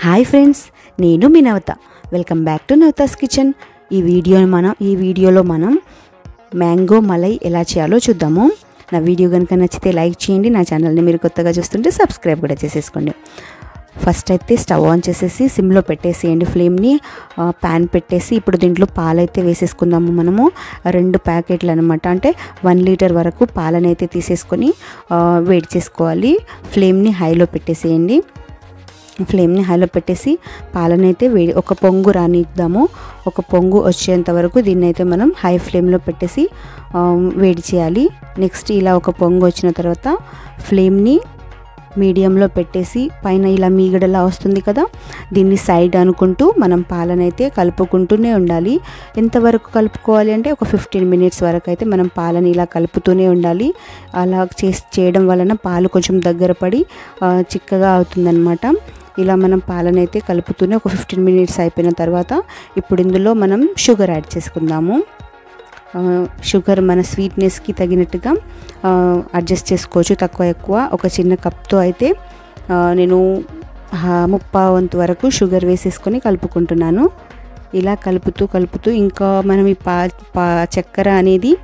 hi friends నేను మీ Navata welcome back to Navata's kitchen ఈ వీడియో మనం ఈ వీడియోలో మనం మ్యాంగో మలై ఎలా చేయాలో చూద్దాము నా వీడియో కనుక నచ్చితే లైక్ చేయండి నా ఛానల్ని మీరు కొత్తగా చూస్తుంటే సబ్స్క్రైబ్ కూడా చేసేసుకోండి ఫస్ట్ అయితే స్టవ్ ఆన్ చేసేసి సిమ్లో పెట్టేసేయండి ఫ్లేమ్ని ప్యాన్ పెట్టేసి ఇప్పుడు దీంట్లో పాలైతే వేసేసుకుందాము మనము రెండు ప్యాకెట్లు అనమాట అంటే వన్ లీటర్ వరకు పాలనైతే తీసేసుకొని ఆ, వేడి చేసుకోవాలి ఫ్లేమ్ని హైలో పెట్టేసేయండి ఫ్లేమ్ని హైలో పెట్టేసి పాలనైతే వేడి ఒక పొంగు రానిద్దాము ఒక పొంగు వచ్చేంత వరకు దీన్ని అయితే మనం హై ఫ్లేమ్లో పెట్టేసి ఆ, వేడి చేయాలి నెక్స్ట్ ఇలా ఒక పొంగు వచ్చిన తర్వాత ఫ్లేమ్ని మీడియంలో పెట్టేసి పైన ఇలా మీగడలా వస్తుంది కదా దీన్ని సైడ్ అనుకుంటూ మనం పాలనైతే కలుపుకుంటూనే ఉండాలి ఎంతవరకు కలుపుకోవాలి అంటే ఒక ఫిఫ్టీన్ మినిట్స్ వరకు అయితే మనం పాలని ఇలా కలుపుతూనే ఉండాలి అలా చేసి చేయడం వలన పాలు కొంచెం దగ్గర పడి ఆ, చిక్కగా అవుతుందన్నమాట ఇలా మనం పాలనైతే కలుపుతూనే ఒక ఫిఫ్టీన్ మినిట్స్ అయిపోయిన తర్వాత ఇప్పుడు ఇందులో మనం షుగర్ యాడ్ చేసుకుందాము ఆ, షుగర్ మన స్వీట్నెస్కి తగినట్టుగా ఆ, అడ్జస్ట్ చేసుకోవచ్చు తక్కువ ఎక్కువ ఒక చిన్న కప్తో అయితే ఆ, నేను హా- ముప్పా వంతు వరకు షుగర్ వేసేసుకొని కలుపుకుంటున్నాను ఇలా కలుపుతూ కలుపుతూ ఇంకా మనం ఈ పా పా చక్కెర అనేది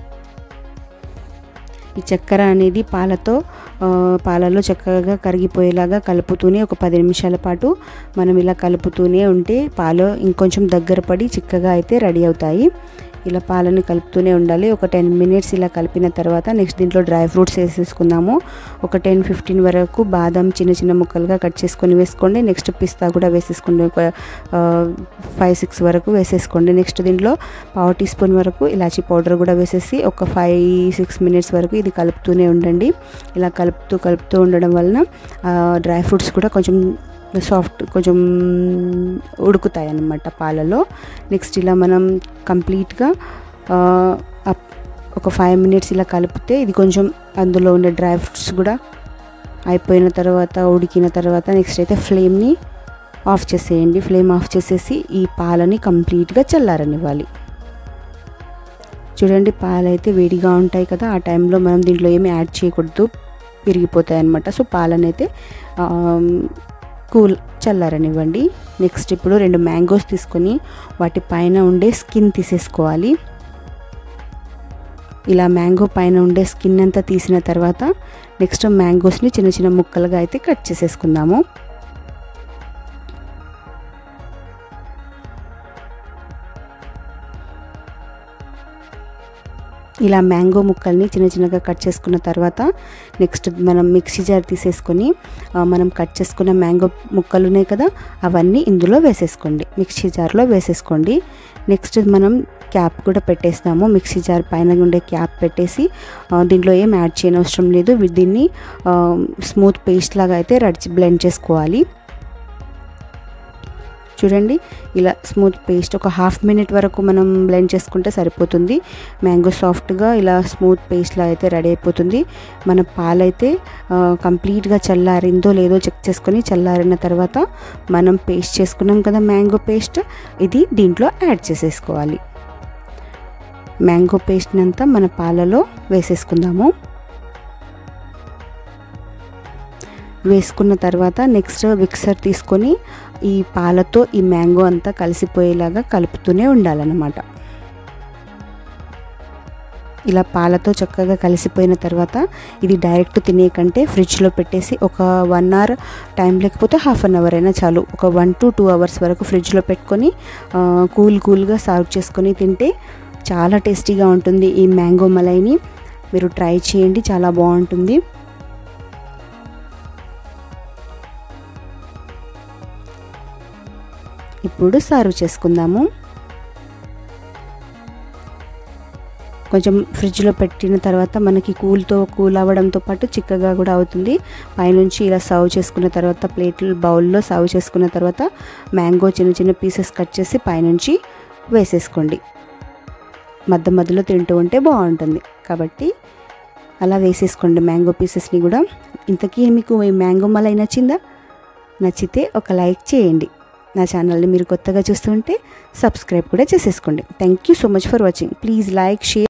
ఈ చక్కెర అనేది పాలతో ఆ, పాలలో చక్కగా కరిగిపోయేలాగా కలుపుతూనే ఒక పది నిమిషాల పాటు మనం ఇలా కలుపుతూనే ఉంటే పాలు ఇంకొంచెం దగ్గర పడి చిక్కగా అయితే రెడీ అవుతాయి ఇలా పాలను కలుపుతూనే ఉండాలి ఒక టెన్ మినిట్స్ ఇలా కలిపిన తర్వాత నెక్స్ట్ దీంట్లో డ్రై ఫ్రూట్స్ వేసేసుకుందాము ఒక టెన్ ఫిఫ్టీన్ వరకు బాదం చిన్న చిన్న ముక్కలుగా కట్ చేసుకొని వేసుకోండి నెక్స్ట్ పిస్తా కూడా వేసేసుకోండి ఒక ఫైవ్ సిక్స్ వరకు వేసేసుకోండి నెక్స్ట్ దీంట్లో పావు టీ స్పూన్ వరకు ఇలాచీ పౌడర్ కూడా వేసేసి ఒక ఫైవ్ సిక్స్ మినిట్స్ వరకు ఇది కలుపుతూనే ఉండండి ఇలా కలుపుతూ కలుపుతూ ఉండడం వలన డ్రై ఫ్రూట్స్ కూడా కొంచెం సాఫ్ట్ కొంచెం ఉడుకుతాయి అన్నమాట పాలలో నెక్స్ట్ ఇలా మనం కంప్లీట్గా ఒక ఫైవ్ మినిట్స్ ఇలా కలిపితే ఇది కొంచెం అందులో ఉండే డ్రై ఫ్రూట్స్ కూడా అయిపోయిన తర్వాత ఉడికిన తర్వాత నెక్స్ట్ అయితే ఫ్లేమ్ని ఆఫ్ చేసేయండి ఫ్లేమ్ ఆఫ్ చేసేసి ఈ పాలని కంప్లీట్గా చల్లారనివ్వాలి చూడండి పాలు అయితే వేడిగా ఉంటాయి కదా ఆ టైంలో మనం దీంట్లో ఏమి యాడ్ చేయకూడదు విరిగిపోతాయి అన్నమాట సో పాలనైతే కూల్ చల్లారనివ్వండి నెక్స్ట్ ఇప్పుడు రెండు మ్యాంగోస్ తీసుకొని వాటి పైన ఉండే స్కిన్ తీసేసుకోవాలి ఇలా మ్యాంగో పైన ఉండే స్కిన్ అంతా తీసిన తర్వాత నెక్స్ట్ మ్యాంగోస్ని చిన్న చిన్న ముక్కలుగా అయితే కట్ చేసేసుకుందాము ఇలా మ్యాంగో ముక్కల్ని చిన్న చిన్నగా కట్ చేసుకున్న తర్వాత నెక్స్ట్ మనం మిక్సీ జార్ తీసేసుకొని ఆ, మనం కట్ చేసుకున్న మ్యాంగో ముక్కలు ఉన్నాయి కదా అవన్నీ ఇందులో వేసేసుకోండి మిక్సీ జార్లో వేసేసుకోండి నెక్స్ట్ మనం క్యాప్ కూడా పెట్టేస్తాము మిక్సీ జార్ పైన ఉండే క్యాప్ పెట్టేసి ఆ, దీంట్లో ఏం యాడ్ చేయనవసరం లేదు వి- దీన్ని ఆ, స్మూత్ పేస్ట్ లాగా అయితే రడిచి బ్లెండ్ చేసుకోవాలి చూడండి ఇలా స్మూత్ పేస్ట్ ఒక హాఫ్ మినిట్ వరకు మనం బ్లెండ్ చేసుకుంటే సరిపోతుంది మ్యాంగో సాఫ్ట్గా ఇలా స్మూత్ పేస్ట్లా అయితే రెడీ అయిపోతుంది మన పాలైతే ఆ, కంప్లీట్గా చల్లారిందో లేదో చెక్ చేసుకొని చల్లారిన తర్వాత మనం పేస్ట్ చేసుకున్నాం కదా మ్యాంగో పేస్ట్ ఇది దీంట్లో యాడ్ చేసేసుకోవాలి మ్యాంగో పేస్ట్ని అంతా మన పాలలో వేసేసుకుందాము వేసుకున్న తర్వాత నెక్స్ట్ మిక్సర్ తీసుకొని ఈ పాలతో ఈ మ్యాంగో అంతా కలిసిపోయేలాగా కలుపుతూనే ఉండాలన్నమాట ఇలా పాలతో చక్కగా కలిసిపోయిన తర్వాత ఇది డైరెక్ట్ తినే కంటే ఫ్రిడ్జ్లో పెట్టేసి ఒక వన్ అవర్ టైం లేకపోతే హాఫ్ అన్ అవర్ అయినా చాలు ఒక వన్ టు టూ అవర్స్ వరకు ఫ్రిడ్జ్లో పెట్టుకొని ఆ, కూల్ కూల్గా సర్వ్ చేసుకొని తింటే చాలా టేస్టీగా ఉంటుంది ఈ మ్యాంగో మలైని మీరు ట్రై చేయండి చాలా బాగుంటుంది ఇప్పుడు సర్వ్ చేసుకుందాము కొంచెం ఫ్రిడ్జ్లో పెట్టిన తర్వాత మనకి కూల్తో కూల్ అవ్వడంతో పాటు చిక్కగా కూడా అవుతుంది పైనుంచి ఇలా సర్వ్ చేసుకున్న తర్వాత ప్లేట్లు బౌల్లో సర్వ్ చేసుకున్న తర్వాత మ్యాంగో చిన్న చిన్న పీసెస్ కట్ చేసి పైనుంచి వేసేసుకోండి మధ్య మధ్యలో తింటూ ఉంటే బాగుంటుంది కాబట్టి అలా వేసేసుకోండి మ్యాంగో పీసెస్ని కూడా ఇంతకీ మీకు ఈ మ్యాంగో మలై నచ్చిందా నచ్చితే ఒక లైక్ చేయండి నా ఛానల్ని మీరు కొత్తగా చూస్తుంటే సబ్స్క్రైబ్ కూడా చేసేసుకోండి thank you so much for watching please like share